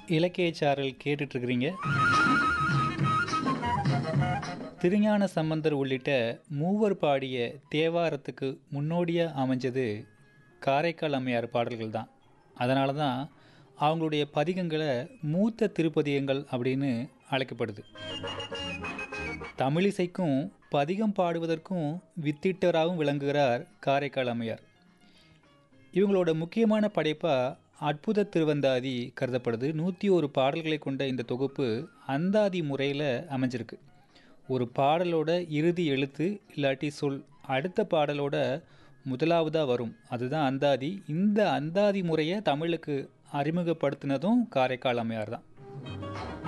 இலக்கிய சாரல் கேட்டுட்ருக்கிறீங்க திருஞான சம்பந்தர் உள்ளிட்ட மூவர் பாடிய தேவாரத்துக்கு முன்னோடியாக அமைஞ்சது காரைக்கால் அம்மையார் பாடல்கள் தான் அதனால தான் அவங்களுடைய பதிகங்களை மூத்த திருப்பதிகங்கள் அப்படின்னு அழைக்கப்படுது தமிழிசைக்கும் பதிகம் பாடுவதற்கும் வித்திட்டராகவும் விளங்குகிறார் காரைக்கால் அம்மையார் இவங்களோட முக்கியமான படைப்பாக அற்புத திருவந்தாதி கருதப்படுது நூற்றி ஒரு பாடல்களை கொண்ட இந்த தொகுப்பு அந்தாதி முறையில் அமைஞ்சிருக்கு ஒரு பாடலோட இறுதி எழுத்து இல்லாட்டி சொல் அடுத்த பாடலோட முதலாவதாக வரும் அதுதான் அந்தாதி இந்த அந்தாதி முறையை தமிழுக்கு அறிமுகப்படுத்தினதும் காரைக்கால் அம்மையார் தான்